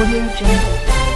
Audio Jungle.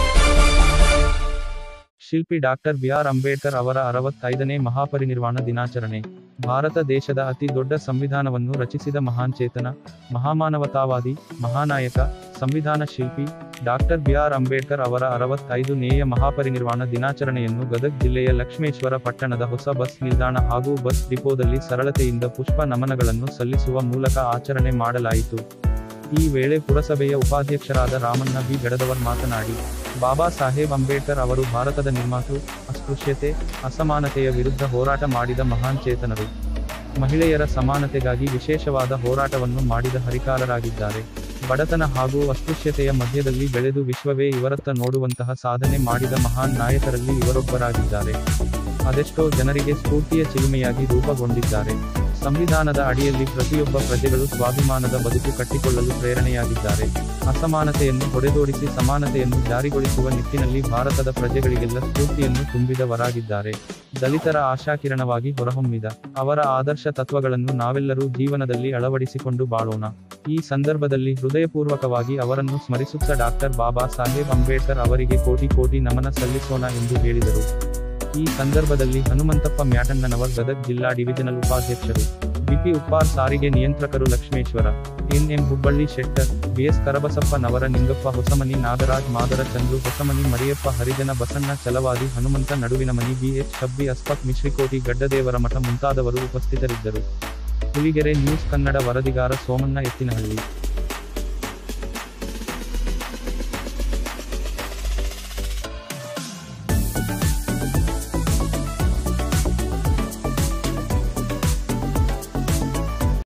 ಶಿಲ್ಪಿ doctor B R Ambedkar ಅವರ ಅರವತ್ತೈದನೇ ಮಹಾಪರಿನಿರ್ವಾಣ ದಿನಾಚರಣೆ ಭಾರತ ದೇಶದ ಅತಿ ದೊಡ್ಡ ಸಂವಿಧಾನವನ್ನು ರಚಿಸಿದ ಮಹಾನ್ ಚೇತನ ಮಹಾಮಾನವತಾವಾದಿ ಮಹಾನಾಯಕ ಸಂವಿಧಾನ ಶಿಲ್ಪಿ ಡಾಕ್ಟರ್ ಬಿಆರ್ ಅಂಬೇಡ್ಕರ್ ಅವರ ಅರವತ್ತೈದು ನೇಯ ಮಹಾಪರಿನಿರ್ವಾಣ ದಿನಾಚರಣೆಯನ್ನು ಗದಗ್ ಜಿಲ್ಲೆಯ ಲಕ್ಷ್ಮೇಶ್ವರ ಪಟ್ಟಣದ ಹೊಸ ಬಸ್ ನಿಲ್ದಾಣ ಹಾಗೂ ಬಸ್ ಡಿಪೋದಲ್ಲಿ ಸರಳತೆಯಿಂದ ಪುಷ್ಪ ನಮನಗಳನ್ನು ಸಲ್ಲಿಸುವ ಮೂಲಕ ಆಚರಣೆ ಮಾಡಲಾಯಿತು ಈ ವೇಳೆ ಪುರಸಭೆಯ ಉಪಾಧ್ಯಕ್ಷರಾದ ರಾಮಣ್ಣ ಬಿ ಗಡದವರ್ ಮಾತನಾಡಿ ಬಾಬಾ ಸಾಹೇಬ್ ಅಂಬೇಡ್ಕರ್ ಅವರು ಭಾರತದ ನಿರ್ಮಾತೃ ಅಸ್ಪೃಶ್ಯತೆ ಅಸಮಾನತೆಯ ವಿರುದ್ಧ ಹೋರಾಟ ಮಾಡಿದ ಮಹಾನ್ ಚೇತನರು ಮಹಿಳೆಯರ ಸಮಾನತೆಗಾಗಿ ವಿಶೇಷವಾದ ಹೋರಾಟವನ್ನು ಮಾಡಿದ ಹರಿಕಾರರಾಗಿದ್ದಾರೆ ಬಡತನ ಹಾಗೂ ಅಸ್ಪೃಶ್ಯತೆಯ ಮಧ್ಯದಲ್ಲಿ ಬೆಳೆದು ವಿಶ್ವವೇ ಇವರತ್ತ ನೋಡುವಂತಹ ಸಾಧನೆ ಮಾಡಿದ ಮಹಾನ್ ನಾಯಕರಲ್ಲಿ ಇವರೊಬ್ಬರಾಗಿದ್ದಾರೆ ಅದೆಷ್ಟೋ ಜನರಿಗೆ ಸ್ಫೂರ್ತಿಯ ಚಿಲುಮೆಯಾಗಿ ರೂಪುಗೊಂಡಿದ್ದಾರೆ ಸಂವಿಧಾನದ ಅಡಿಯಲ್ಲಿ ಪ್ರತಿಯೊಬ್ಬ ಪ್ರಜೆಗಳು ಸ್ವಾಭಿಮಾನದ ಬದುಕು ಕಟ್ಟಿಕೊಳ್ಳಲು ಪ್ರೇರಣೆಯಾಗಿದ್ದಾರೆ ಅಸಮಾನತೆಯನ್ನು ಹೊಡೆದೋಡಿಸಿ ಸಮಾನತೆಯನ್ನು ಜಾರಿಗೊಳಿಸುವ ನಿಟ್ಟಿನಲ್ಲಿ ಭಾರತದ ಪ್ರಜೆಗಳಿಗೆಲ್ಲ ಸ್ಫೂರ್ತಿಯನ್ನು ತುಂಬಿದವರಾಗಿದ್ದಾರೆ ದಲಿತರ ಆಶಾಕಿರಣವಾಗಿ ಹೊರಹೊಮ್ಮಿದ ಅವರ ಆದರ್ಶ ತತ್ವಗಳನ್ನು ನಾವೆಲ್ಲರೂ ಜೀವನದಲ್ಲಿ ಅಳವಡಿಸಿಕೊಂಡು ಬಾಳೋಣ ಈ ಸಂದರ್ಭದಲ್ಲಿ ಹೃದಯಪೂರ್ವಕವಾಗಿ ಅವರನ್ನು ಸ್ಮರಿಸುತ್ತಾ ಡಾಕ್ಟರ್ ಬಾಬಾ ಸಾಹೇಬ್ ಅಂಬೇಡ್ಕರ್ ಅವರಿಗೆ ಕೋಟಿ ಕೋಟಿ ನಮನ ಸಲ್ಲಿಸೋಣ ಎಂದು ಹೇಳಿದರು ಈ ಸಂದರ್ಭದಲ್ಲಿ ಹನುಮಂತಪ್ಪ ಮ್ಯಾಟಣ್ಣನವರ್ ಗದಗ್ ಜಿಲ್ಲಾ ಡಿವಿಜನಲ್ ಉಪಾಧ್ಯಕ್ಷರು ಬಿಪಿ ಉಪ್ಪಾರ್ ಸಾರಿಗೆ ನಿಯಂತ್ರಕರು Lakshmeshwar N M Hubballi Shettar B S Karabasappanavar Ningappa Hosamani Nagaraj Madar Chandru Hosamani Mariyappa Harijan Basanna Chalavadi Hanumanta Naduvinamani BH ಕಬ್ಬಿ ಅಸ್ಪಕ್ ಮಿಶ್ರಿಕೋಟಿ ಗಡ್ಡದೇವರ Gaddadevaramath ಮುಂತಾದವರು ಉಪಸ್ಥಿತರಿದ್ದರು ಹುಲಿಗೆರೆ ನ್ಯೂಸ್ ಕನ್ನಡ ವರದಿಗಾರ ಸೋಮಣ್ಣ ಎತ್ತಿನಹಳ್ಳಿ